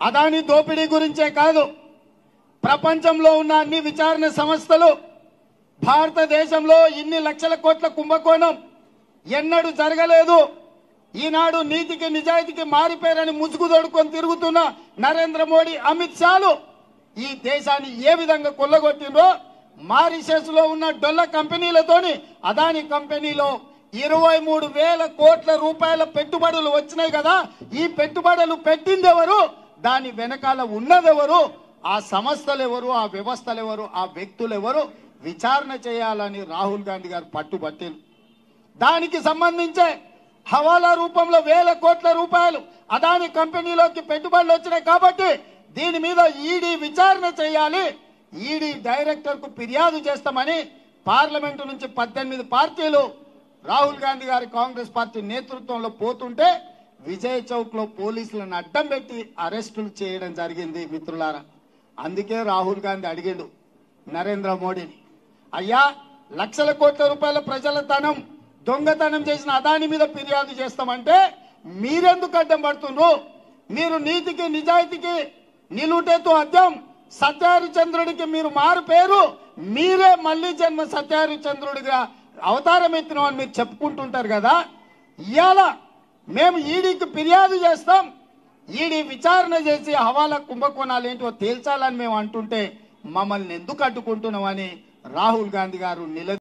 అదాని దోపిడీ గురించే కాదు ప్రపంచంలో ఉన్న అన్ని విచారణ సంస్థలు భారతదేశంలో ఇన్ని లక్షల కోట్ల కుంభకోణం ఎన్నడూ జరగలేదు ఈనాడు నీతికి నిజాయితీకి మారిపోయారని ముసుగు తోడుకొని తిరుగుతున్న నరేంద్ర మోడీ అమిత్ షాలు ఈ దేశాన్ని ఏ విధంగా కొల్లగొట్టిండ్రో మారిషస్ లో ఉన్న డొల్ల కంపెనీలతోని అదాని కంపెనీలో ఇరవై మూడు వేల కోట్ల రూపాయల పెట్టుబడులు వచ్చినాయి కదా ఈ పెట్టుబడులు పెట్టింది ఎవరు దాని వెనకాల ఉన్నదెవరు ఆ సంస్థలు ఎవరు ఆ వ్యవస్థలు ఎవరు ఆ వ్యక్తులు ఎవరు విచారణ చేయాలని రాహుల్ గాంధీ గారు పట్టుబట్టింది దానికి సంబంధించే హవాలా రూపంలో వేల కోట్ల రూపాయలు అదాని కంపెనీలోకి పెట్టుబడులు వచ్చినాయి కాబట్టి దీని మీద ఈడీ విచారణ చేయాలి ఈడీ డైరెక్టర్ కు ఫిర్యాదు చేస్తామని పార్లమెంటు నుంచి పద్దెనిమిది పార్టీలు రాహుల్ గాంధీ గారి కాంగ్రెస్ పార్టీ నేతృత్వంలో పోతుంటే విజయ్ చౌక్ లో పోలీసులను అడ్డం పెట్టి అరెస్టులు చేయడం జరిగింది మిత్రులారా అందుకే రాహుల్ గాంధీ అడిగిండు నరేంద్ర మోడీని అయ్యా లక్షల కోట్ల రూపాయల ప్రజల ధనం దొంగతనం చేసిన అదాని మీద ఫిర్యాదు చేస్తామంటే మీరెందుకు అడ్డం పడుతుండ్రు మీరు నీతికి నిజాయితీకి నిలుటెత్తు అద్దం సత్యహరిచంద్రుడికి మీరు మారు పేరు మీరే మళ్ళీ జన్మ సత్యహరిచంద్రుడిగా అవతారం ఎత్తినాం అని మీరు చెప్పుకుంటుంటారు కదా ఇవాళ మేము ఈడీకి ఫిర్యాదు చేస్తాం ఈడీ విచారణ చేసి హవాలా కుంభకోణాలు ఏంటో తేల్చాలని మేము అంటుంటే మమ్మల్ని ఎందుకు అడ్డుకుంటున్నామని రాహుల్ గాంధీ గారు నిల